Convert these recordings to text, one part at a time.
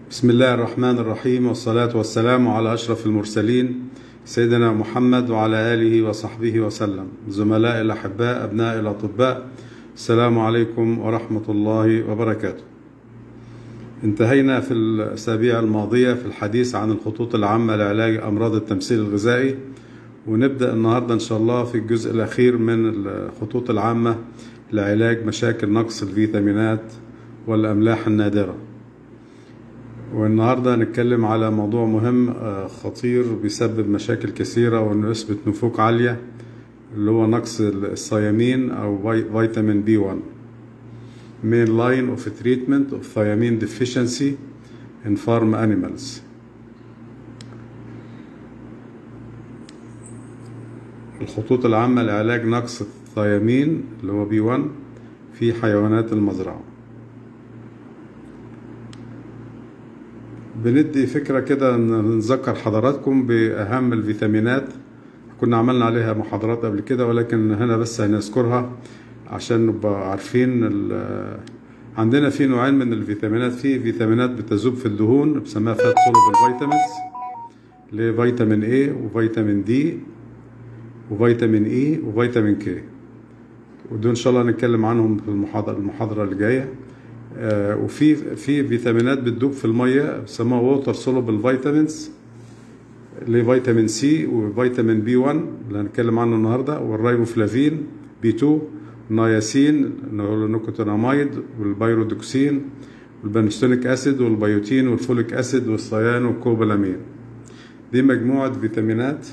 بسم الله الرحمن الرحيم والصلاة والسلام على أشرف المرسلين سيدنا محمد وعلى آله وصحبه وسلم زملاء الأحباء أبناء الأطباء السلام عليكم ورحمة الله وبركاته انتهينا في الأسابيع الماضية في الحديث عن الخطوط العامة لعلاج أمراض التمثيل الغذائي ونبدأ النهاردة إن شاء الله في الجزء الأخير من الخطوط العامة لعلاج مشاكل نقص الفيتامينات والأملاح النادرة والنهاردة هنتكلم على موضوع مهم خطير بيسبب مشاكل كثيرة ونسبة نفوق عالية اللي هو نقص الصيامين أو فيتامين بي 1 main line of treatment of thiamine deficiency in farm animals الخطوط العامة لعلاج نقص الثيامين اللي هو بي 1 في حيوانات المزرعة بندي فكرة كده نذكر حضراتكم بأهم الفيتامينات كنا عملنا عليها محاضرات قبل كده ولكن هنا بس هنذكرها عشان نبقى عارفين عندنا في نوعين من الفيتامينات في فيتامينات بتذوب في الدهون بسميها فات سولوبل فيتامينز اللي هي فيتامين A وفيتامين دي وفيتامين اي وفيتامين كي ودول ان شاء الله هنتكلم عنهم في المحاضره المحاضره اللي جايه آه وفي في فيتامينات بتدوب في الميه بيسموها ووتر سولوبل فيتامينز اللي فيتامين سي وفيتامين بي 1 اللي هنتكلم عنه النهارده والرايبوفلافين بي 2 النياسين النيكوتيناميد والبيرودوكسين والبنستونيك اسيد والبيوتين والفوليك اسيد والصيان والكوبالامين دي مجموعه فيتامينات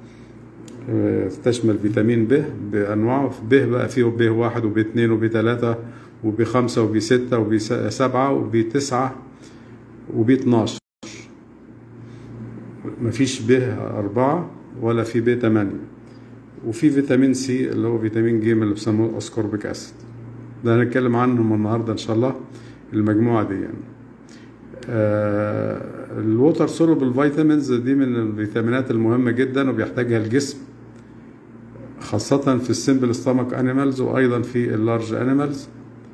تشمل فيتامين ب بانواعه ب بقى فيه ب واحد وب اتنين وب تلاتة وب خمسة وب ستة وب سبعة وب تسعة وب اتناشر مفيش ب أربعة ولا في ب تمانية وفي فيتامين سي اللي هو فيتامين ج اللي بيسموه اسكوربيك اسيد ده هنتكلم عنهم النهارده ان شاء الله المجموعه دي يعني. آه الووتر سولوبل فيتامينز دي من الفيتامينات المهمه جدا وبيحتاجها الجسم خاصة في السمبل ستامك انيمالز وايضا في اللارج انيمالز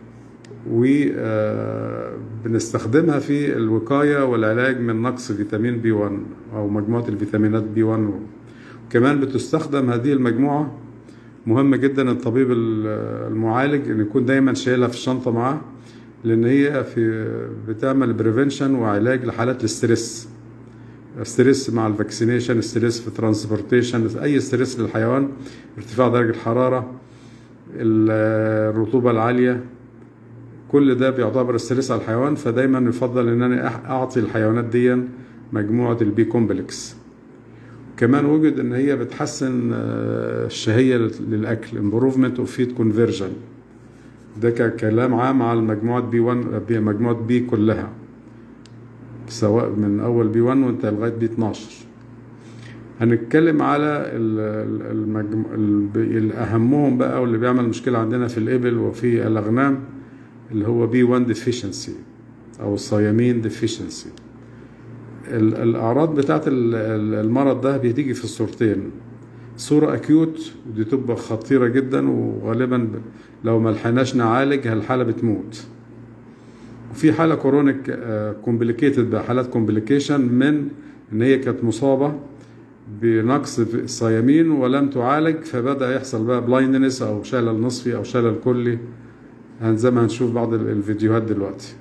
وبنستخدمها في الوقاية والعلاج من نقص فيتامين بي 1 او مجموعة الفيتامينات بي 1 كمان بتستخدم هذه المجموعة مهم جدا الطبيب المعالج ان يكون دايما شايلها في الشنطة معاه لان هي في بتعمل بريفنشن وعلاج لحالات الاسترس ستريس مع الفاكسينيشن ستريس في ترانسبورتيشن اي ستريس للحيوان ارتفاع درجة الحرارة الرطوبة العالية كل ده بيعتبر ستريس على الحيوان فدايما يفضل ان انا اعطي الحيوانات دي مجموعة البي كومبلكس كمان وجد ان هي بتحسن الشهيه للاكل improvement of feed conversion ده ككلام عام على المجموعات بي 1 مجموعه بي كلها سواء من اول بي 1 وانت لغايه بي 12 هنتكلم على المجم... الاهمهم بقى واللي بيعمل مشكله عندنا في الابل وفي الاغنام اللي هو بي 1 ديفيشنسي او الصيامين ديفيشنسي الاعراض بتاعت المرض ده بتيجي في الصورتين صورة اكيوت ودي تبقى خطيرة جدا وغالبا لو ما لحقناش نعالج الحالة بتموت وفي حالة كورونيك كومبليكيتد بقى حالات كومبليكيشن من ان هي كانت مصابة بنقص في الصيامين ولم تعالج فبدأ يحصل بقى بلايندنس او شلل نصفي او شلل كلي زي ما هنشوف بعض الفيديوهات دلوقتي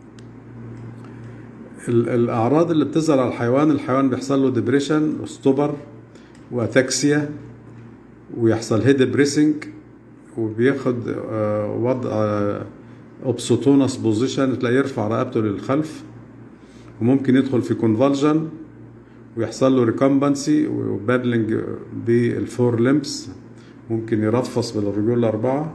الاعراض اللي بتظهر على الحيوان الحيوان بيحصل له ديبريشن وستوبر واتاكسيا ويحصل هيد بريسنج وبياخد وضع اوبسوتونس بوزيشن تلاقيه يرفع رقبته للخلف وممكن يدخل في كونفالجن ويحصل له ريكمبنسي وبادلنج بالفور لمبس ممكن يرفص بالرجول الاربعه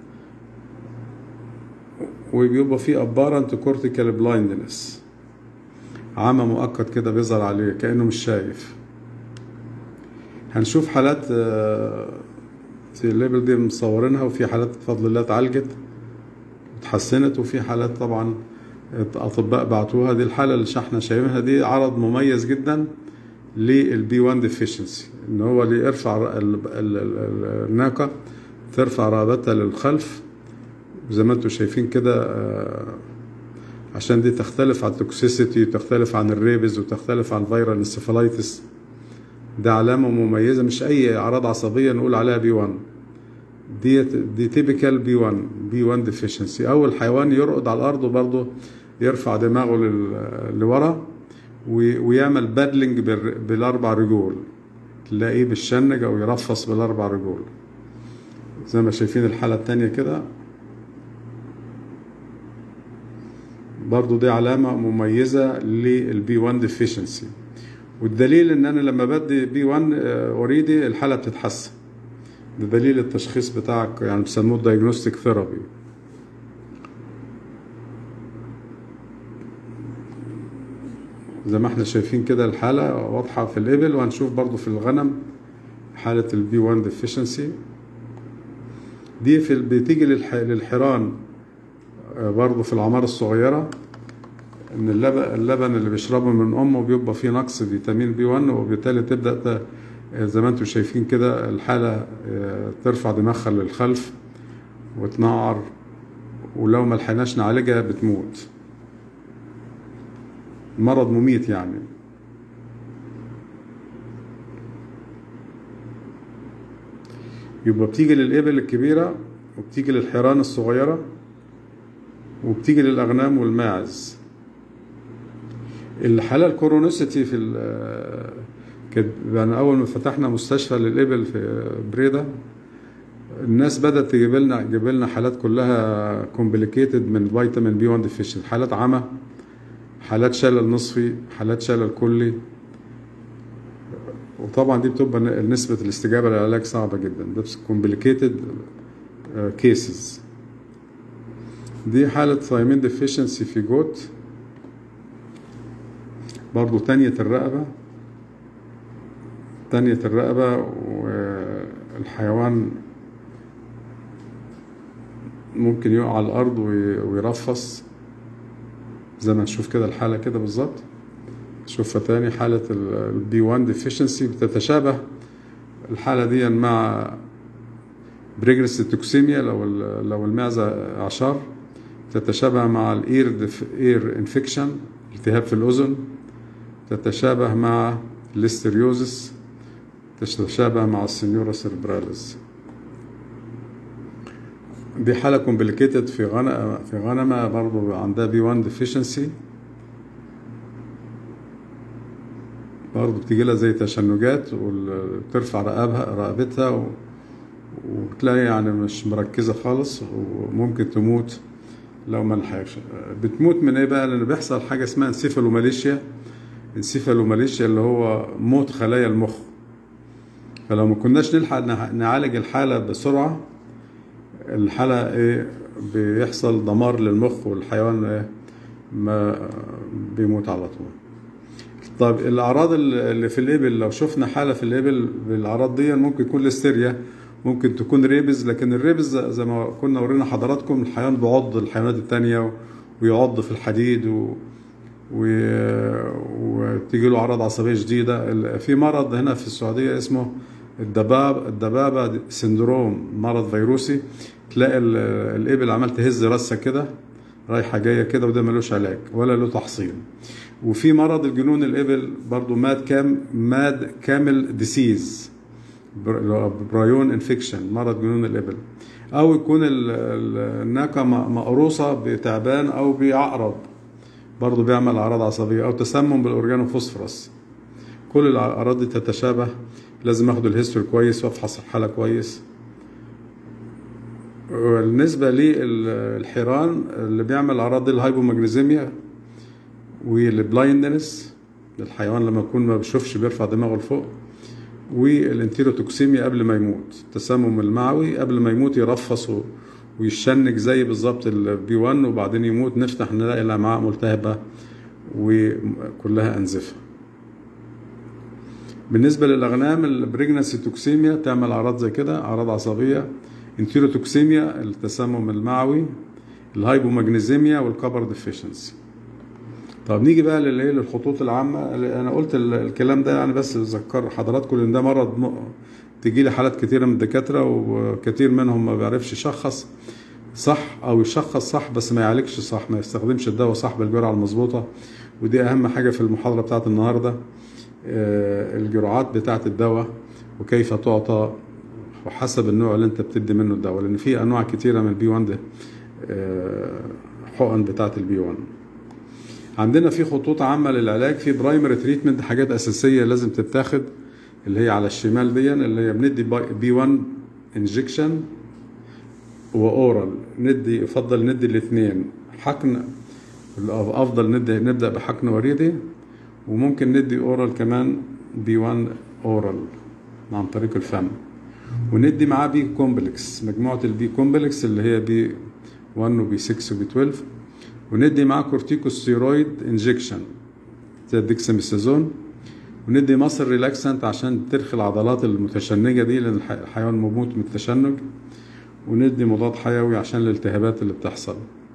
وبيبقى فيه ابارنت كورتيكال بلايندنس عمى مؤقت كده بيظهر عليه كأنه مش شايف هنشوف حالات في الليبل دي مصورينها وفي حالات بفضل الله اتعالجت وتحسنت وفي حالات طبعا اطباء بعتوها دي الحاله اللي احنا شايفينها دي عرض مميز جدا للبي 1 ديفيشنسي ان هو اللي يرفع الناقه ترفع رقبتها للخلف زي ما انتم شايفين كده عشان دي تختلف عن التوكسيسيتي وتختلف عن الريبز وتختلف عن فيرال انسفالايتس ده علامة مميزة مش أي أعراض عصبية نقول عليها بي 1 دي دي تيبيكال بي 1 بي 1 ديفيشنسي أول حيوان يرقد على الأرض وبرضه يرفع دماغه لل- لورا وي- ويعمل بادلنج بال- بالأربع رجول تلاقيه بالشنج أو يرفص بالأربع رجول زي ما شايفين الحالة التانية كده برضو دي علامة مميزة للبي 1 ديفيشنسي والدليل ان انا لما بدي بي 1 اوريدي الحالة بتتحسن ده دليل التشخيص بتاعك يعني بيسموه دايجنوستيك ثيرابي زي ما احنا شايفين كده الحالة واضحة في الإبل وهنشوف برضو في الغنم حالة البي 1 ديفيشنسي دي في بتيجي للح... للحيران آه، برضو في الأعمار الصغيرة إن اللبن, اللبن اللي بيشربه من أمه بيبقى فيه نقص فيتامين بي 1 وبالتالي تبدأ ت... آه، زي ما انتم شايفين كده الحالة آه، ترفع دماغها للخلف وتنعر ولو ما لحقناش نعالجها بتموت مرض مميت يعني يبقى بتيجي للإبل الكبيرة وبتيجي للحيران الصغيرة وبتيجي للأغنام والماعز الحالة الكورونيسيتي في ال- كانت يعني أول ما فتحنا مستشفى للإبل في بريدة الناس بدأت تجيب لنا تجيب لنا حالات كلها كومبليكيتد من فيتامين بي 1 ديفيشن حالات عمى حالات شلل نصفي حالات شلل كلي وطبعا دي بتبقى ن- نسبة الاستجابة للعلاج صعبة جدا ده complicated كيسز دي حالة ثايمين ديفيشنسي في جوت برضو تانية الرقبة تانية الرقبة والحيوان ممكن يقع على الأرض وي- ويرفص زي ما نشوف كده الحالة كده بالظبط شوفها تاني حالة البي 1 ديفيشنسي بتتشابه الحالة دي مع بريجرس توكسيميا لو ال- لو المعزة أعشار تتشابه مع الاير اير انفكشن التهاب في الأذن تتشابه مع الاستريوزس تتشابه مع السنيورا سيربراليس دي حالة كومبليكيتد في غنم في غنمة برضو عندها بي 1 ديفيشنسي برضو بتيجي لها زي تشنجات وبترفع رقبها رقبتها و... وبتلاقي يعني مش مركزة خالص وممكن تموت لو ما لحقش بتموت من ايه بقى لان بيحصل حاجة اسمها انسيفالوماليشيا انسيفالوماليشيا اللي هو موت خلايا المخ فلو ما كناش نلحق نع- نعالج الحالة بسرعة الحالة ايه بيحصل دمار للمخ والحيوان ايه ما بيموت على طول طب الاعراض اللي في الابل لو شفنا حاله في الابل بالاعراض دي ممكن يكون ليستيريا ممكن تكون ريبز لكن الريبز زي ما كنا ورينا حضراتكم الحيوان بيعض الحيوانات التانية ويعض في الحديد و... و... وتيجي له اعراض عصبيه شديده ال- في مرض هنا في السعوديه اسمه الدباب الدبابه سندروم مرض فيروسي تلاقي ال- الابل عمال تهز راسها كده رايحه جايه كده وده ملوش علاج ولا له تحصين وفي مرض الجنون الابل برضو ماد كام ماد كامل ديسيز برايون انفكشن مرض جنون الابل او يكون ال- ال- الناقه م- مقروصه بتعبان او بعقرب برضو بيعمل اعراض عصبيه او تسمم بالاورجانوفوسفورس كل الاعراض دي تتشابه لازم اخد الهيستوري كويس وافحص الحاله كويس بالنسبه للحيران اللي بيعمل اعراض دي الهايبومagnesemia والبلايندنس الحيوان لما يكون ما بيشوفش بيرفع دماغه لفوق والانتيروتوكسيميا قبل ما يموت التسمم المعوي قبل ما يموت يرفص و- ويشنج زي بالظبط البي 1 وبعدين يموت نفتح نلاقي الامعاء ملتهبه وكلها انزفه بالنسبه للاغنام البريجنسي توكسيميا تعمل اعراض زي كده اعراض عصبيه انتيروتوكسيميا التسمم المعوي الهايبومagnesemia والكبر ديفيشنسي طب نيجي بقى للايه للخطوط العامه انا قلت ال- الكلام ده يعني بس اذكر حضراتكم ان ده مرض م... تجي لي حالات كتيره من الدكاتره وكتير منهم ما بيعرفش يشخص صح او يشخص صح بس ما يعالجش صح ما يستخدمش الدواء صح بالجرعه المظبوطه ودي اهم حاجه في المحاضره بتاعت النهارده آه، الجرعات بتاعت الدواء وكيف تعطى وحسب النوع اللي انت بتدي منه الدواء لان في انواع كتيره من البي 1 ده آه، حقن بتاعت البي 1 عندنا في خطوط عامه للعلاج في برايمري تريتمنت حاجات اساسيه لازم تتاخد اللي هي على الشمال دي اللي هي بندي بي 1 انجكشن واورال ندي يفضل ندي الاثنين حقن افضل ندي نبدا بحقن وريدي وممكن ندي اورال كمان بي 1 اورال عن طريق الفم وندي معاه بي كومبلكس مجموعه البي كومبلكس اللي هي بي 1 وبي 6 وبي 12 وندي معاه كورتيكوستيرويد انجكشن زي الديكساميثازون وندي مصر ريلاكسنت عشان ترخي العضلات المتشنجه دي لان الح- الحيوان مموت من التشنج وندي مضاد حيوي عشان الالتهابات اللي بتحصل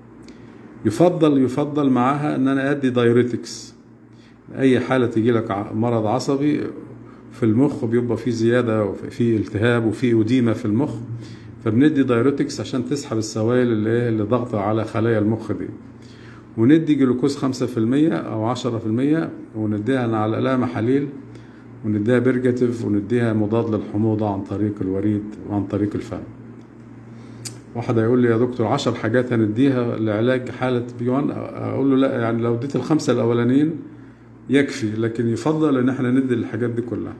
يفضل يفضل معاها ان انا ادي دايوريتكس اي حاله تيجي لك ع- مرض عصبي في المخ بيبقى فيه زياده وفي التهاب وفي اديمه في المخ فبندي دايوريتكس عشان تسحب السوائل اللي إيه اللي ضاغطه على خلايا المخ دي وندي جلوكوز 5% او 10% ونديها على لها محاليل ونديها بيرجاتيف ونديها مضاد للحموضه عن طريق الوريد وعن طريق الفم واحد هيقول لي يا دكتور عشر حاجات هنديها لعلاج حالة بي 1 أقول له لا يعني لو اديت الخمسة الأولانيين يكفي لكن يفضل إن احنا ندي الحاجات دي كلها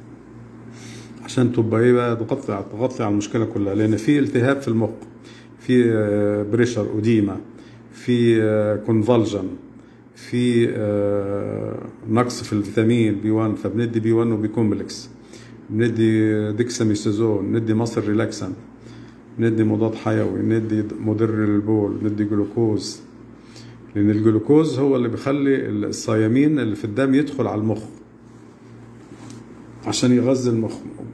عشان تبقى ايه بقى تغطي تغطي على المشكلة كلها لأن في التهاب في المخ في بريشر أديمة في كونفالجن في آه، نقص في الفيتامين بي 1 فبندي بي 1 وبي كومبلكس بندي ديكساميثازون ندي مصر ريلاكسنت ندي مضاد حيوي ندي مدر للبول ندي جلوكوز لان الجلوكوز هو اللي بيخلي الصيامين اللي في الدم يدخل على المخ عشان يغذي المخ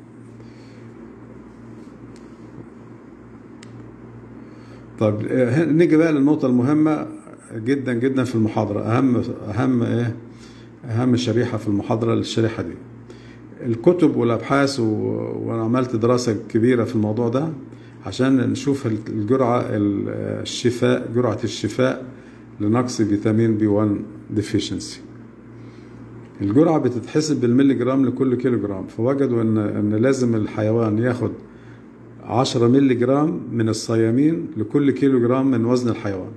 طب آه، نيجي بقى للنقطة المهمة جدا جدا في المحاضرة أهم أهم إيه أهم شريحة في المحاضرة الشريحة دي الكتب والابحاث و... وانا عملت دراسه كبيره في الموضوع ده عشان نشوف الجرعه الشفاء جرعه الشفاء لنقص فيتامين بي 1 ديفيشنسي الجرعه بتتحسب بالملي جرام لكل كيلو جرام فوجدوا ان ان لازم الحيوان ياخد 10 ملي جرام من الصيامين لكل كيلو جرام من وزن الحيوان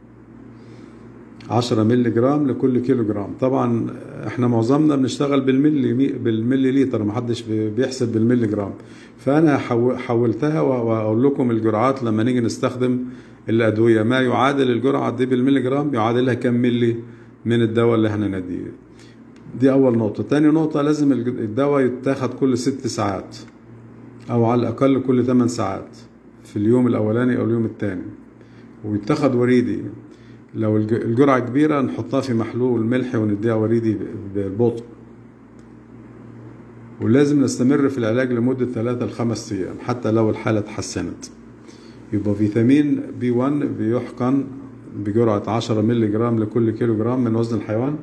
10 ملي جرام لكل كيلو جرام طبعا احنا معظمنا بنشتغل بالملي بالملي لتر ما حدش بيحسب بالملي جرام فانا حو- حولتها واقول لكم الجرعات لما نيجي نستخدم الادويه ما يعادل الجرعه دي بالملي جرام يعادلها كم ملي من الدواء اللي احنا نديه دي اول نقطه تاني نقطه لازم الج- الدواء يتاخد كل ست ساعات او على الاقل كل 8 ساعات في اليوم الاولاني او اليوم الثاني ويتاخد وريدي لو الج- الجرعة كبيرة نحطها في محلول ملح ونديها وريدي ب- ببطء ولازم نستمر في العلاج لمدة 3 ل 5 أيام حتى لو الحالة اتحسنت يبقى فيتامين بي 1 بيحقن بجرعة 10 مللي جرام لكل كيلو جرام من وزن الحيوان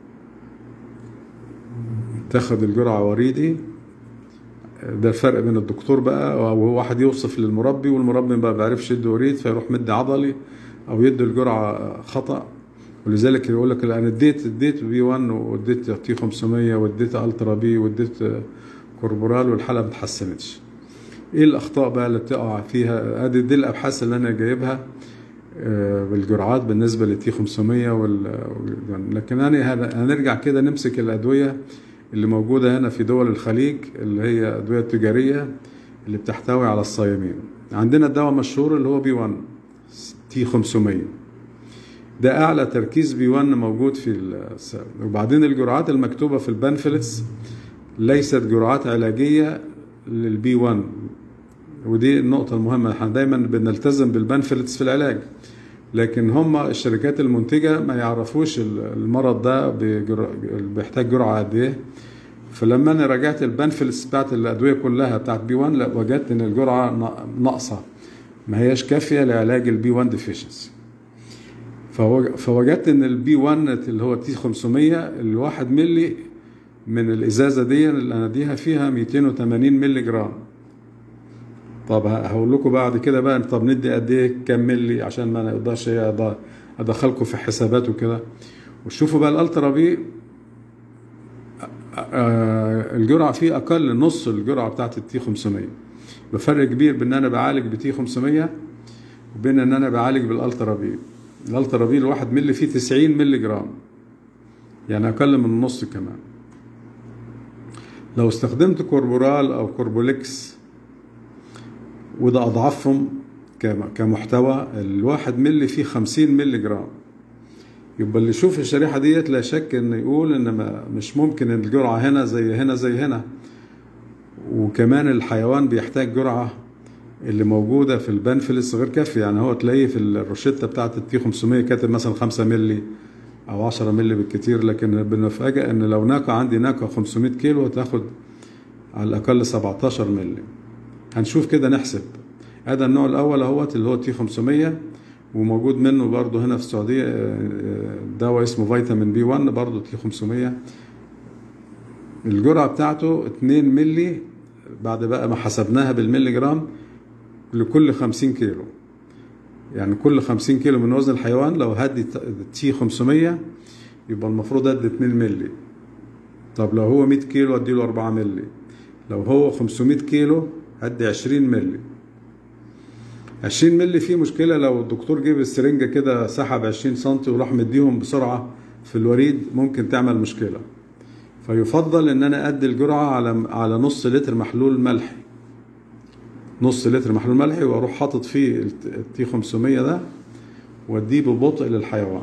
تاخد الجرعة وريدي ده الفرق بين الدكتور بقى او واحد يوصف للمربي والمربي ما بيعرفش يدي وريد فيروح مدي عضلي او يدي الجرعه خطا ولذلك يقول لك انا اديت اديت بي 1 واديت تي 500 واديت الترا بي واديت كوربورال والحاله ما اتحسنتش ايه الاخطاء بقى اللي بتقع فيها ادي دي الابحاث اللي انا جايبها آه، بالجرعات بالنسبه للتي 500 وال... وال- لكن انا هن- هنرجع كده نمسك الادويه اللي موجوده هنا في دول الخليج اللي هي ادويه تجاريه اللي بتحتوي على الصيامين عندنا دواء مشهور اللي هو بي 1 تي 500 ده اعلى تركيز بي 1 موجود في الس- وبعدين الجرعات المكتوبه في البانفلتس ليست جرعات علاجيه للبي 1 ودي النقطة المهمة احنا دايما بنلتزم بالبنفلتس في العلاج لكن هم الشركات المنتجة ما يعرفوش المرض ده بجر... بيحتاج جرعة قد ايه فلما انا راجعت البنفلتس بتاعت الادوية كلها بتاعت بي 1 لا وجدت ان الجرعة نا- ناقصة ما هياش كافية لعلاج البي 1 ديفيشنسي فوجدت ان البي 1 اللي هو تي 500 الواحد ملي من الازازه دي اللي انا ديها فيها 280 ملي جرام طب ه- هقول لكم بعد كده بقى طب ندي قد ايه كام ملي عشان ما نقدرش ايه أض- ادخلكم في حسابات وكده وشوفوا بقى الالترا بي آه، الجرعه فيه اقل نص الجرعه بتاعت التي 500 بفرق كبير بين ان انا بعالج بتي 500 وبين ان انا بعالج بالالترا بي الالترا بي الواحد ملي فيه 90 ملي جرام يعني اقل من النص كمان لو استخدمت كوربورال او كوربوليكس وده اضعفهم كم- كمحتوى الواحد ملي فيه 50 ملي جرام يبقى اللي يشوف الشريحه ديت لا شك ان يقول ان ما مش ممكن إن الجرعه هنا زي هنا زي هنا وكمان الحيوان بيحتاج جرعه اللي موجوده في البنفلس غير كافيه يعني هو تلاقيه في الروشته بتاعت التي 500 كاتب مثلا 5 ملي او 10 ملي بالكتير لكن بنفاجئ ان لو ناقه عندي ناقه 500 كيلو هتاخد على الاقل 17 ملي هنشوف كده نحسب هذا النوع الاول اهوت اللي هو تي 500 وموجود منه برضه هنا في السعوديه آه، آه، دواء اسمه فيتامين بي 1 برضه تي 500 الجرعه بتاعته 2 ملي بعد بقى ما حسبناها بالملي جرام لكل 50 كيلو يعني كل 50 كيلو من وزن الحيوان لو هدي تي 500 يبقى المفروض ادي 2 ملي طب لو هو 100 كيلو اديله 4 ملي لو هو 500 كيلو هدي 20 ملي 20 ملي فيه مشكلة لو الدكتور جيب السرنجة كده سحب 20 سنتي وراح مديهم بسرعة في الوريد ممكن تعمل مشكلة فيفضل ان انا ادي الجرعة على على نص لتر محلول ملحي نص لتر محلول ملحي واروح حاطط فيه التي 500 ده واديه ببطء للحيوان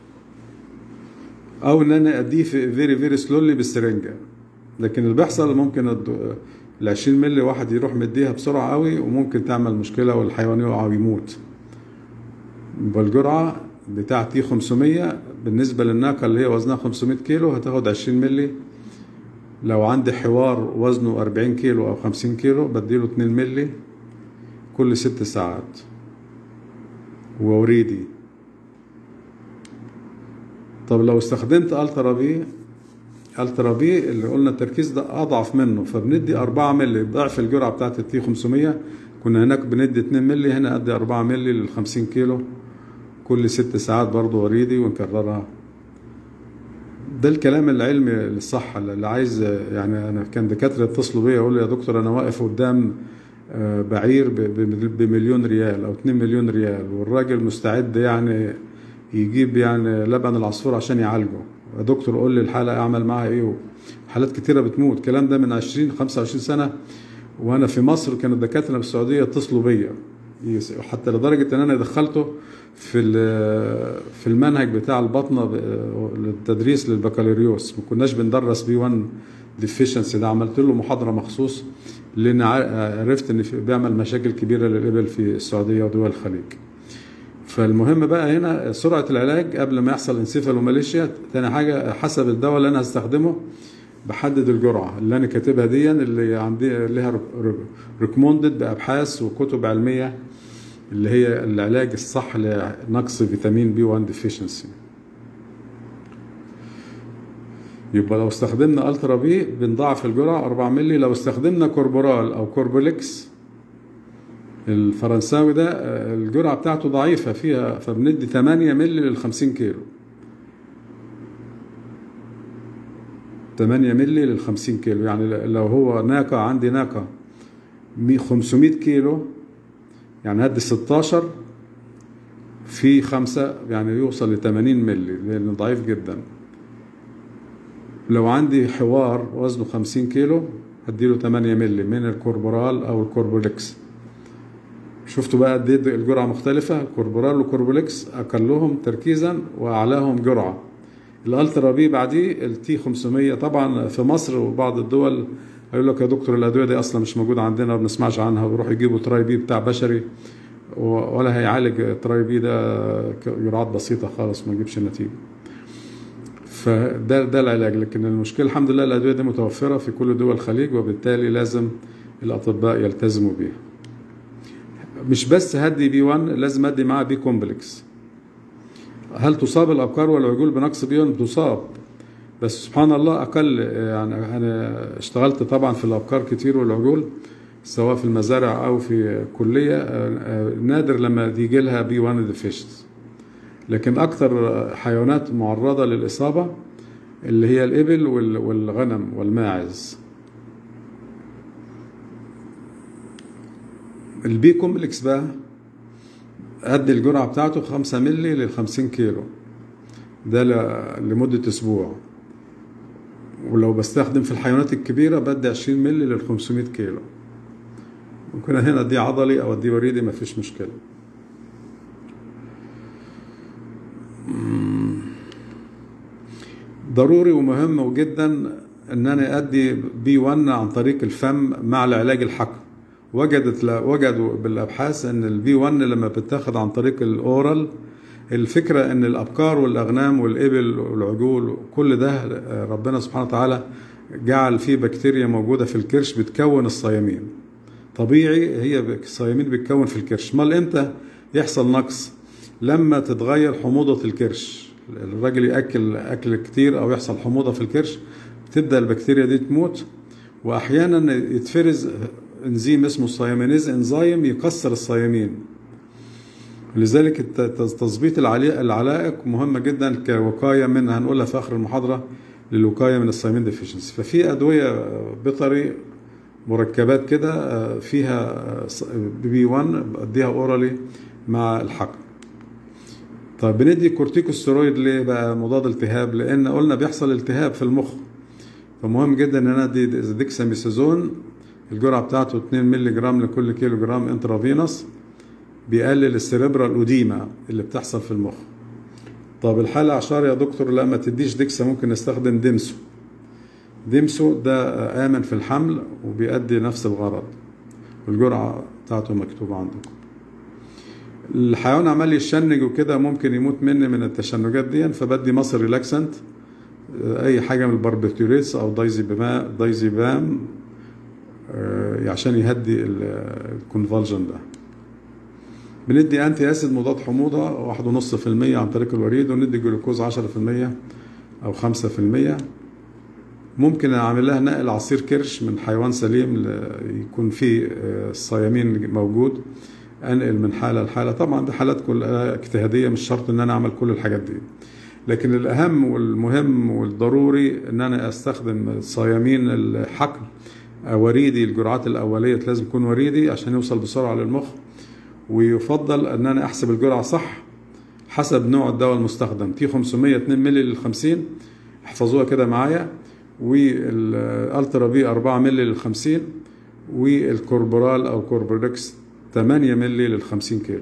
او ان انا اديه في فيري فيري سلولي بالسرنجه لكن اللي بيحصل ممكن الد- ال 20 مللي واحد يروح مديها بسرعه قوي وممكن تعمل مشكله والحيوان يقع ويموت يبقى الجرعه بتاع تي 500 بالنسبه للناقه اللي هي وزنها 500 كيلو هتاخد 20 مللي لو عندي حوار وزنه 40 كيلو او 50 كيلو بديله 2 مللي كل ست ساعات ووريدي طب لو استخدمت الترا بي الترا بي اللي قلنا التركيز ده اضعف منه فبندي 4 مللي ضعف الجرعه بتاعت التي 500 كنا هناك بندي 2 مللي هنا ادي 4 مللي لل 50 كيلو كل ست ساعات برضه وريدي ونكررها ده الكلام العلمي الصح اللي عايز يعني انا كان دكاتره يتصلوا بيا يقولوا يا دكتور انا واقف قدام آه، بعير ب- ب- بمليون ريال او 2 مليون ريال والراجل مستعد يعني يجيب يعني لبن العصفور عشان يعالجه يا دكتور قول لي الحاله اعمل معاها ايه حالات كتيره بتموت الكلام ده من 20 25 سنه وانا في مصر كانوا الدكاتره في السعوديه يتصلوا بيا يس- حتى لدرجه ان انا دخلته في ال- في المنهج بتاع البطنه ب- للتدريس للبكالوريوس ما كناش بندرس بي 1 ديفيشنسي ده عملت له محاضره مخصوص لان ع- عرفت ان في- بيعمل مشاكل كبيره للابل في السعوديه ودول الخليج فالمهم بقى هنا سرعه العلاج قبل ما يحصل انسيفالوماليشيا تاني حاجه حسب الدواء اللي انا هستخدمه بحدد الجرعه اللي انا كاتبها دي اللي عندي لها ريكوموندد بابحاث وكتب علميه اللي هي العلاج الصح لنقص فيتامين بي 1 ديفيشنسي يبقى لو استخدمنا الترا بي بنضاعف الجرعه 4 مللي لو استخدمنا كوربورال او كوربوليكس الفرنساوي ده آه، الجرعه بتاعته ضعيفه فيها فبندي 8 مللي لل 50 كيلو 8 مللي لل 50 كيلو يعني لو هو ناقه عندي ناقه 500 كيلو يعني هدي 16 في خمسة يعني يوصل ل 80 مللي لأنه ضعيف جدا لو عندي حوار وزنه 50 كيلو هديله 8 مللي من الكوربورال أو الكوربوليكس شفتوا بقى قد ايه الجرعة مختلفة الكوربورال والكوربوليكس أقلهم تركيزا وأعلاهم جرعة الالترا بي بعديه التي 500 طبعا في مصر وبعض الدول هيقول لك يا دكتور الادويه دي اصلا مش موجوده عندنا ما بنسمعش عنها ويروحوا يجيبوا تراي بي بتاع بشري و- ولا هيعالج التراي بي ده ك- جرعات بسيطه خالص ما يجيبش نتيجه فده ده العلاج لكن المشكله الحمد لله الادويه دي متوفره في كل دول الخليج وبالتالي لازم الاطباء يلتزموا بيها مش بس هدي بي 1 لازم ادي معاه بي كومبلكس هل تصاب الابكار والعجول بنقص بي 1 تصاب بس سبحان الله اقل يعني انا اشتغلت طبعا في الابكار كتير والعجول سواء في المزارع او في كليه نادر لما يجي لها بي 1 ديفيشنسي لكن اكثر حيوانات معرضه للاصابه اللي هي الابل والغنم والماعز البي كومبلكس بقى قد الجرعة بتاعته خمسة ملي للخمسين كيلو ده لمدة أسبوع ولو بستخدم في الحيوانات الكبيرة بدي عشرين ملي للخمسمية كيلو ممكن هنا دي عضلي أو دي وريدي مفيش مشكلة ضروري ومهم جدا ان انا ادي بي 1 عن طريق الفم مع العلاج الحقن وجدت وجدوا بالابحاث ان البي 1 لما بتاخد عن طريق الاورال الفكره ان الابقار والاغنام والابل والعجول كل ده ربنا سبحانه وتعالى جعل فيه بكتيريا موجوده في الكرش بتكون الصيامين طبيعي هي الصيامين بتكون في الكرش امال امتى يحصل نقص لما تتغير حموضه الكرش الراجل ياكل اكل كتير او يحصل حموضه في الكرش تبدا البكتيريا دي تموت واحيانا يتفرز انزيم اسمه الصيامينيز انزيم يكسر الصيامين لذلك تظبيط العلائق مهمه جدا كوقايه من هنقولها في اخر المحاضره للوقايه من الصيامين ديفيشنسي ففي ادويه بيطري مركبات كده فيها بي 1 بديها اورالي مع الحقن طيب بندي كورتيكوستيرويد ليه بقى مضاد التهاب لان قلنا بيحصل التهاب في المخ فمهم جدا ان انا ادي ديكساميثازون الجرعه بتاعته 2 مللي جرام لكل كيلو جرام انترافينوس بيقلل السيريبرال اوديما اللي بتحصل في المخ طب الحالة عشر يا دكتور لا ما تديش ديكسا ممكن نستخدم ديمسو ديمسو ده آمن في الحمل وبيأدي نفس الغرض والجرعة بتاعته مكتوبة عندكم الحيوان عمال يشنج وكده ممكن يموت مني من التشنجات دي فبدي مصر ريلاكسنت اي حاجه من الباربيتوريتس او دايزيبام دايزيبام عشان يهدي الكونفالجن ده بندي انتي اسيد مضاد حموضه واحد ونص في المية عن طريق الوريد وندي جلوكوز عشرة في المية او خمسة في المية ممكن اعمل لها نقل عصير كرش من حيوان سليم يكون فيه الصيامين موجود انقل من حاله لحاله طبعا دي حالات كلها اجتهاديه مش شرط ان انا اعمل كل الحاجات دي لكن الاهم والمهم والضروري ان انا استخدم الصيامين الحقن وريدي الجرعات الاوليه لازم يكون وريدي عشان يوصل بسرعه للمخ ويفضل ان انا احسب الجرعه صح حسب نوع الدواء المستخدم تي 500 2 مللي لل 50 احفظوها كده معايا والالترا بي 4 مللي لل 50 والكوربورال او كوربوركس 8 مللي لل 50 كيلو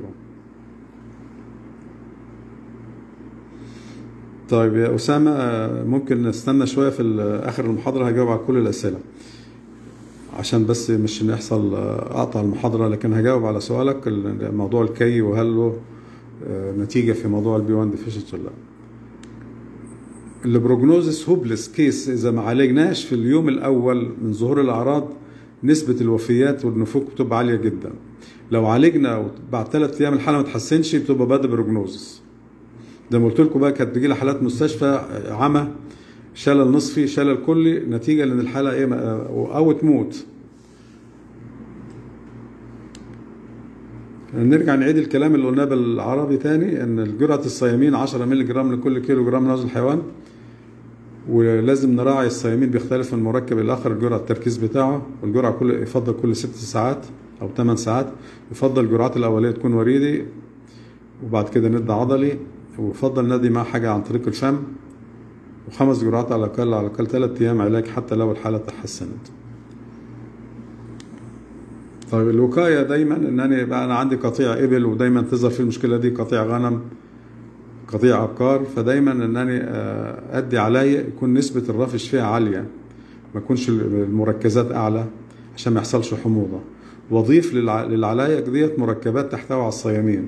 طيب يا أسامة ممكن نستنى شوية في آخر المحاضرة هجاوب على كل الأسئلة عشان بس مش نحصل أقطع المحاضرة لكن هجاوب على سؤالك موضوع الكي وهل له نتيجة في موضوع البي 1 ديفيشنت ولا لا البروجنوزس هوبلس كيس إذا ما عالجناش في اليوم الأول من ظهور الأعراض نسبة الوفيات والنفوق بتبقى عالية جدا لو عالجنا بعد ثلاث أيام الحالة ما تحسنش بتبقى باد بروجنوزس زي ما قلت لكم بقى كانت بتجي لي حالات مستشفى عمى شلل نصفي شلل كلي نتيجه لان الحاله ايه او تموت نرجع نعيد الكلام اللي قلناه بالعربي تاني ان جرعه الصيامين 10 مللي جرام لكل كيلو جرام من وزن الحيوان ولازم نراعي الصيامين بيختلف من مركب الاخر الجرعه التركيز بتاعه والجرعه كل يفضل كل ست ساعات او 8 ساعات يفضل الجرعات الاوليه تكون وريدي وبعد كده ندي عضلي ويفضل ندي معاه حاجة عن طريق الفم وخمس جرعات على الأقل على الأقل ثلاث أيام علاج حتى لو الحالة تحسنت. طيب الوقاية دايما إن أنا يبقى أنا عندي قطيع إبل ودايما تظهر في المشكلة دي قطيع غنم قطيع أبقار فدايما إن أنا أدي عليا يكون نسبة الرفش فيها عالية ما يكونش المركزات أعلى عشان ما يحصلش حموضة وأضيف للعلايق ديت مركبات تحتوي على الصيامين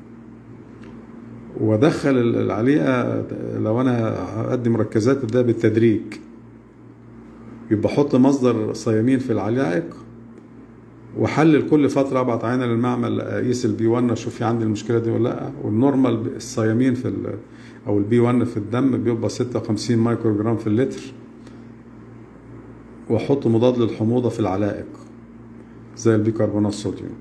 وادخل العليقه لو انا هقدم مركزات ده بالتدريج يبقى احط مصدر صيامين في العلائق واحلل كل فتره ابعت عينه للمعمل اقيس البي 1 اشوف في عندي المشكله دي ولا لا والنورمال الصيامين في او البي 1 في الدم بيبقى 56 مايكرو جرام في اللتر واحط مضاد للحموضه في العلائق زي البيكربونات الصوديوم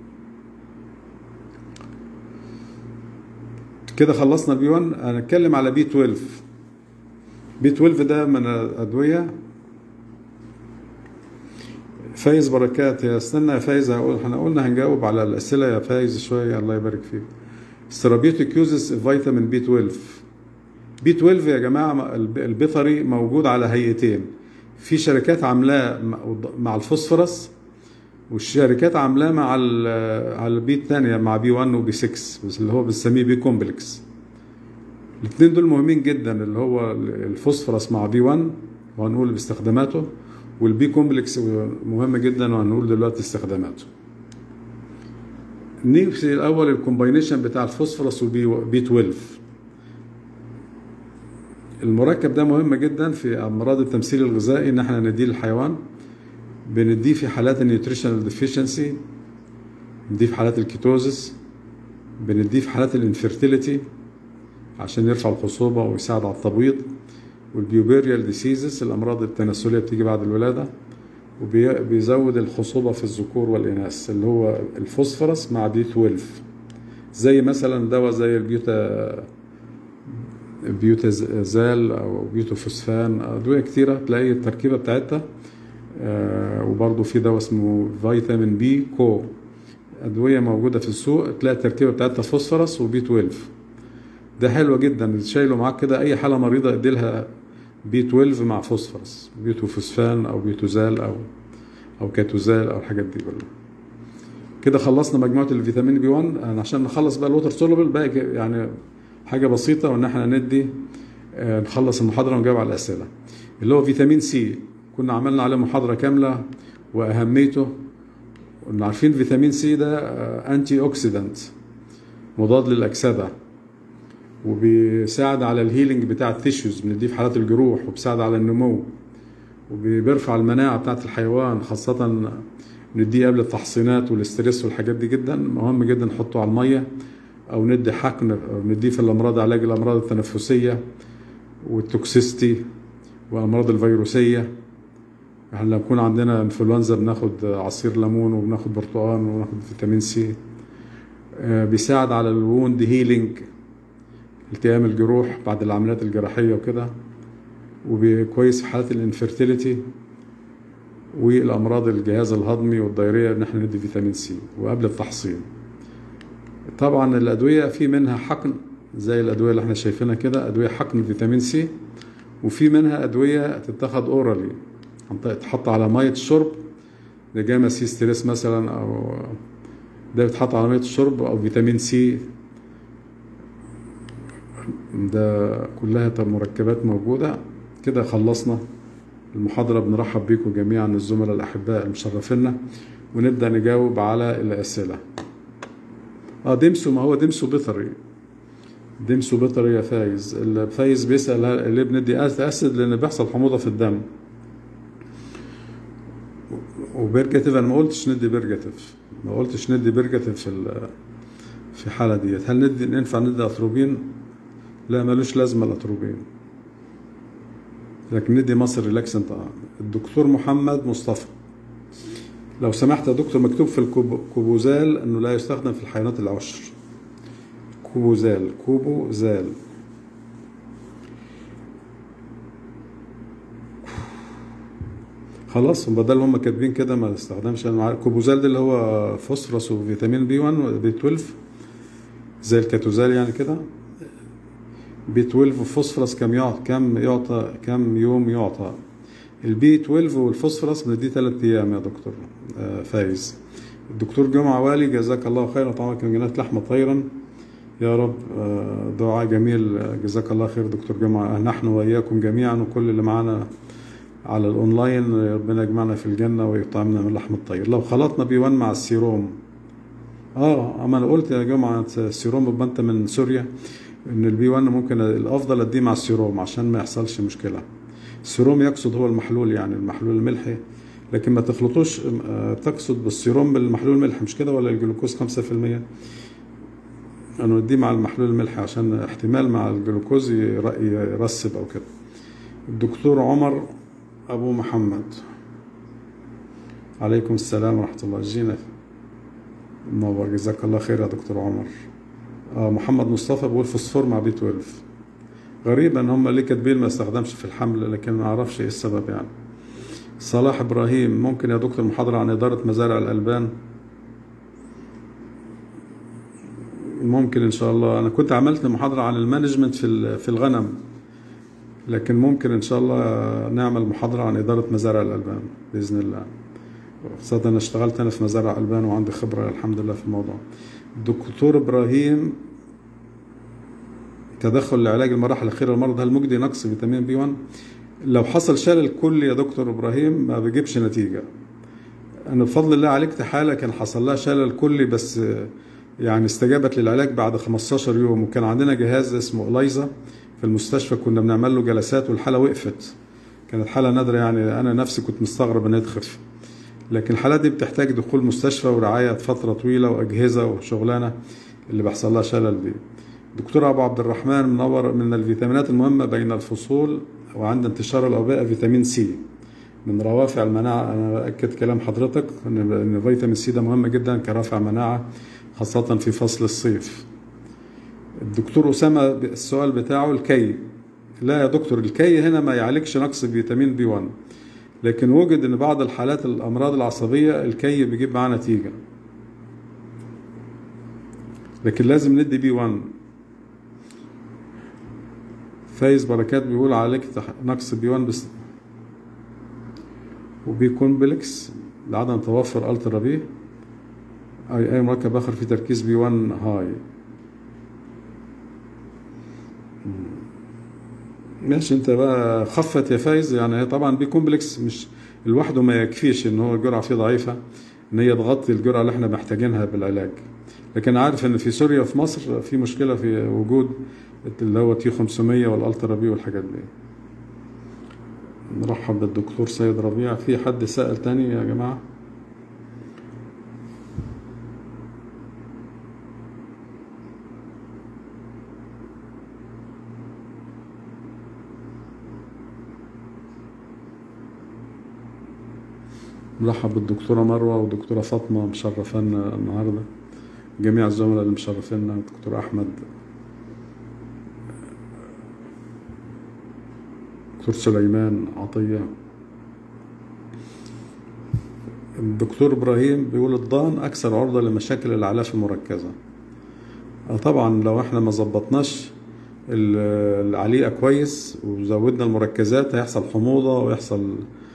كده خلصنا بي 1 هنتكلم على بي 12 بي 12 ده من الادويه فايز بركات يا استنى يا فايز هقول احنا قلنا هنجاوب على الاسئله يا فايز شويه الله يبارك فيك ثيرابيوتيك يوزز فيتامين بي 12 بي 12 يا جماعه البيطري موجود على هيئتين في شركات عاملاه مع الفوسفورس والشركات عاملاه مع ال على البي الثانيه مع بي 1 وبي 6 بس اللي هو بنسميه بي كومبلكس الاثنين دول مهمين جدا اللي هو الفوسفورس مع بي 1 وهنقول باستخداماته والبي كومبلكس مهم جدا وهنقول دلوقتي استخداماته نمشي الاول الكومباينيشن بتاع الفوسفورس وبي بي 12 المركب ده مهم جدا في امراض التمثيل الغذائي ان احنا نديه للحيوان بنديه في حالات النيوتريشنال ديفيشنسي بنديه في حالات الكيتوزس بنديه في حالات الانفيرتيليتي عشان يرفع الخصوبة ويساعد على التبويض والبيوبيريال ديسيزز الأمراض التناسلية بتيجي بعد الولادة وبيزود الخصوبة في الذكور والإناث اللي هو الفوسفورس مع بي 12 زي مثلا دواء زي البيوتا بيوتازال أو بيوتوفوسفان أدوية كتيرة تلاقي التركيبة بتاعتها آه وبرضه في دواء اسمه فيتامين بي كو أدوية موجودة في السوق تلاقي التركيبة بتاعتها فوسفورس وبي 12 ده حلوة جدا شايله معاك كده أي حالة مريضة ادي لها بي 12 مع فوسفورس بيوتوفوسفان أو بيوتوزال أو أو كاتوزال أو الحاجات دي كلها كده خلصنا مجموعة الفيتامين بي 1 عشان نخلص بقى الوتر سولوبل بقى يعني حاجة بسيطة وإن احنا ندي آه نخلص المحاضرة ونجاوب على الأسئلة اللي هو فيتامين سي كنا عملنا عليه محاضرة كاملة وأهميته كنا عارفين فيتامين سي ده أنتي أوكسيدانت مضاد للأكسدة وبيساعد على الهيلينج بتاع التيشوز بنديه في حالات الجروح وبيساعد على النمو وبيرفع المناعة بتاعت الحيوان خاصة نديه قبل التحصينات والاسترس والحاجات دي جدا مهم جدا نحطه على المية أو ندي حقن أو نديه في الأمراض علاج الأمراض التنفسية والتوكسيستي وأمراض الفيروسية يعني لما يكون عندنا انفلونزا بناخد عصير ليمون وبناخد برتقال وبناخد فيتامين سي بيساعد على الووند هيلينج التئام الجروح بعد العمليات الجراحيه وكده وكويس في حالات الانفيرتيليتي والامراض الجهاز الهضمي والضيريه ان احنا ندي فيتامين سي وقبل التحصين طبعا الادويه في منها حقن زي الادويه اللي احنا شايفينها كده ادويه حقن فيتامين سي وفي منها ادويه تتاخد اورالي تحط على ميه الشرب ده جاما سي ستريس مثلا او ده بيتحط على ميه الشرب او فيتامين سي ده كلها مركبات موجودة كده خلصنا المحاضرة بنرحب بيكم جميعا الزملاء الأحباء المشرفينا ونبدأ نجاوب على الأسئلة اه دمسو ما هو دمسو بيطري دمسو بيطري يا فايز فايز بيسأل ليه بندي أسد لأن بيحصل حموضة في الدم وبرجاتيف أنا ما قلتش ندي برجاتيف ما قلتش ندي برجاتيف في في الحالة ديت هل ندي ينفع ندي أتروبين لا ملوش لازمه الاتروبين لكن ندي مصر ريلاكسنت الدكتور محمد مصطفى لو سمحت يا دكتور مكتوب في الكوبوزال انه لا يستخدم في الحيوانات العشر كوبوزال كوبوزال خلاص بدل هم كاتبين كده ما استخدمش كوبوزال ده اللي هو فوسفورس وفيتامين بي 1 وبي 12 زي الكاتوزال يعني كده بي 12 فوسفورس كم يعطى كم يعطى كم يوم يعطى البي 12 والفوسفورس بنديه ثلاث ايام يا دكتور فايز الدكتور جمعة والي جزاك الله خيرا وطعمك من جنات لحمة طيرا يا رب دعاء جميل جزاك الله خير دكتور جمعة نحن وإياكم جميعا وكل اللي معانا على الأونلاين ربنا يجمعنا في الجنة ويطعمنا من لحم الطير لو خلطنا بي 1 مع السيروم اه اما انا قلت يا جماعة السيروم بيبقى انت من سوريا ان البي 1 ممكن الافضل اديه مع السيروم عشان ما يحصلش مشكله السيروم يقصد هو المحلول يعني المحلول الملحي لكن ما تخلطوش تقصد بالسيروم بالمحلول الملحي مش كده ولا الجلوكوز 5% انا اديه مع المحلول الملحي عشان احتمال مع الجلوكوز يرسب او كده الدكتور عمر ابو محمد عليكم السلام ورحمة الله جينا منور جزاك الله خير يا دكتور عمر آه محمد مصطفى بيقول فوسفور مع بي 12 غريب ان هم ليه كاتبين ما استخدمش في الحمل لكن ما اعرفش ايه السبب يعني صلاح ابراهيم ممكن يا دكتور محاضرة عن إدارة مزارع الألبان ممكن ان شاء الله انا كنت عملت محاضرة عن المانجمنت في في الغنم لكن ممكن ان شاء الله نعمل محاضرة عن إدارة مزارع الألبان بإذن الله خاصة أنا اشتغلت أنا في مزارع ألبان وعندي خبرة الحمد لله في الموضوع دكتور إبراهيم تدخل لعلاج المراحل الأخيرة للمرض هل مجدي نقص فيتامين بي 1 لو حصل شلل كلي يا دكتور إبراهيم ما بيجيبش نتيجة أنا بفضل الله عالجت حالة كان حصل لها شلل كلي بس يعني استجابت للعلاج بعد 15 يوم وكان عندنا جهاز اسمه إلايزا في المستشفى كنا بنعمل له جلسات والحالة وقفت كانت حالة نادرة يعني أنا نفسي كنت مستغرب إنها تخف لكن الحالات دي بتحتاج دخول مستشفى ورعاية فترة طويلة وأجهزة وشغلانة اللي بيحصل لها شلل دي دكتور أبو عبد الرحمن منور من الفيتامينات المهمة بين الفصول وعند انتشار الأوبئة فيتامين سي من روافع المناعة أنا بأكد كلام حضرتك إن فيتامين سي ده مهم جدا كرافع مناعة خاصة في فصل الصيف الدكتور أسامة السؤال بتاعه الكي لا يا دكتور الكي هنا ما يعالجش نقص فيتامين بي 1 لكن وجد ان بعض الحالات الامراض العصبيه الكي بيجيب معاه نتيجه لكن لازم ندي بي 1 فايز بركات بيقول عليك نقص بي 1 بس وبي كومبلكس لعدم توفر الترا بي اي اي مركب اخر في تركيز بي 1 هاي ماشي انت بقى خفت يا فايز يعني طبعا بي كومبلكس مش لوحده ما يكفيش ان هو الجرعه فيه ضعيفه ان هي تغطي الجرعه اللي احنا محتاجينها بالعلاج لكن عارف ان في سوريا وفي مصر في مشكله في وجود اللي هو تي 500 والالترا بي والحاجات دي نرحب بالدكتور سيد ربيع في حد سأل تاني يا جماعه مرحب بالدكتورة مروة والدكتورة فاطمة مشرفانا النهاردة جميع الزملاء اللي مشرفينا الدكتور أحمد دكتور سليمان عطية الدكتور إبراهيم بيقول الضان أكثر عرضة لمشاكل الأعلاف المركزة طبعا لو احنا ما ظبطناش العليقة كويس وزودنا المركزات هيحصل حموضة ويحصل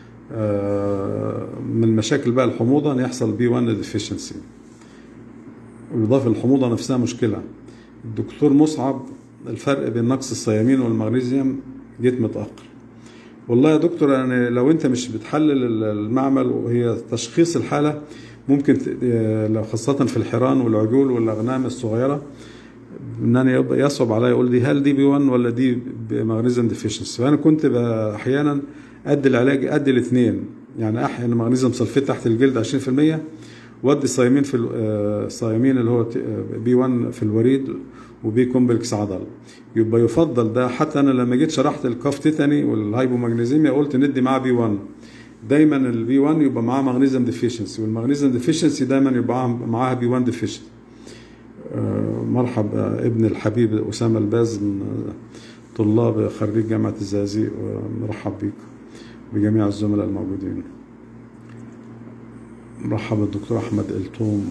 من مشاكل بقى الحموضه ان يحصل بي 1 ديفيشنسي بالاضافه للحموضه نفسها مشكله الدكتور مصعب الفرق بين نقص الصيامين والمغنيسيوم جيت متاخر والله يا دكتور يعني لو انت مش بتحلل المعمل وهي تشخيص الحاله ممكن لو خاصه في الحيران والعجول والاغنام الصغيره ان انا يصعب عليا يقول دي هل دي بي 1 ولا دي مغنيسيوم ديفيشنسي فانا كنت احيانا ادي العلاج ادي الاثنين يعني احيانا مغنيسيوم سلفيت تحت الجلد 20% وادي الصيامين في الصيامين اللي هو بي 1 في الوريد وبي كومبلكس عضل يبقى يفضل ده حتى انا لما جيت شرحت الكاف تيتاني والهايبومagنيزيميا قلت ندي معاه بي 1 دايما البي 1 يبقى معاه مغنيسيوم ديفيشنسي والمغنيسيوم ديفيشنسي دايما يبقى معاها بي 1 ديفيشنسي مرحب ابن الحبيب اسامه الباز من طلاب خريج جامعه الزقازيق مرحب بيكم بجميع الزملاء الموجودين مرحب بالدكتور احمد التوم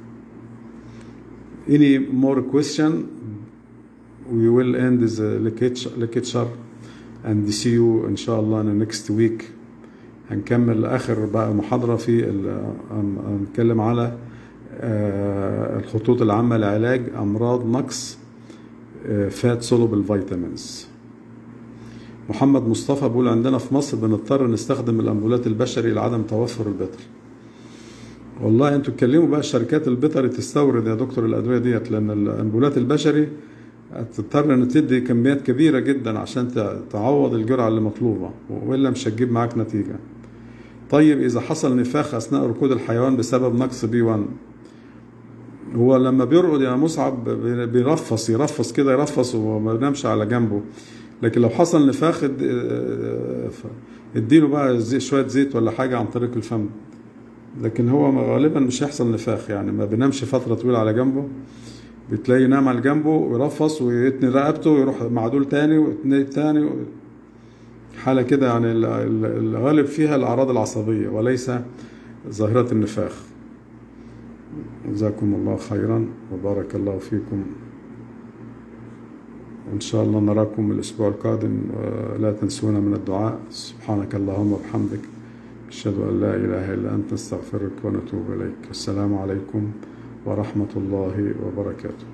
any more question we will end the lecture and see you ان شاء الله in next week هنكمل اخر بقى محاضره في هنتكلم على الخطوط العامه لعلاج امراض نقص فات سولوبل فيتامينز محمد مصطفى بيقول عندنا في مصر بنضطر نستخدم الامبولات البشري لعدم توفر البتر والله انتوا اتكلموا بقى الشركات البيطري تستورد يا دكتور الادويه ديت لان الامبولات البشري هتضطر ان تدي كميات كبيره جدا عشان تعوض الجرعه اللي مطلوبه والا مش هتجيب معاك نتيجه طيب اذا حصل نفاخ اثناء ركود الحيوان بسبب نقص بي 1 هو لما بيرقد يا مصعب بيرفص يرفص كده يرفص وما بينامش على جنبه لكن لو حصل نفاخ اديله بقى زي شويه زيت ولا حاجه عن طريق الفم لكن هو غالبا مش هيحصل نفاخ يعني ما بينامش فترة طويلة على جنبه بتلاقي ينام على جنبه ويرفص ويتني رقبته ويروح معدول تاني ويتني تاني حالة كده يعني ال- ال- الغالب فيها الأعراض العصبية وليس ظاهرة النفاخ جزاكم الله خيرا وبارك الله فيكم وإن شاء الله نراكم الأسبوع القادم ولا تنسونا من الدعاء سبحانك اللهم وبحمدك أشهد أن لا إله إلا أنت نستغفرك ونتوب إليك السلام عليكم ورحمة الله وبركاته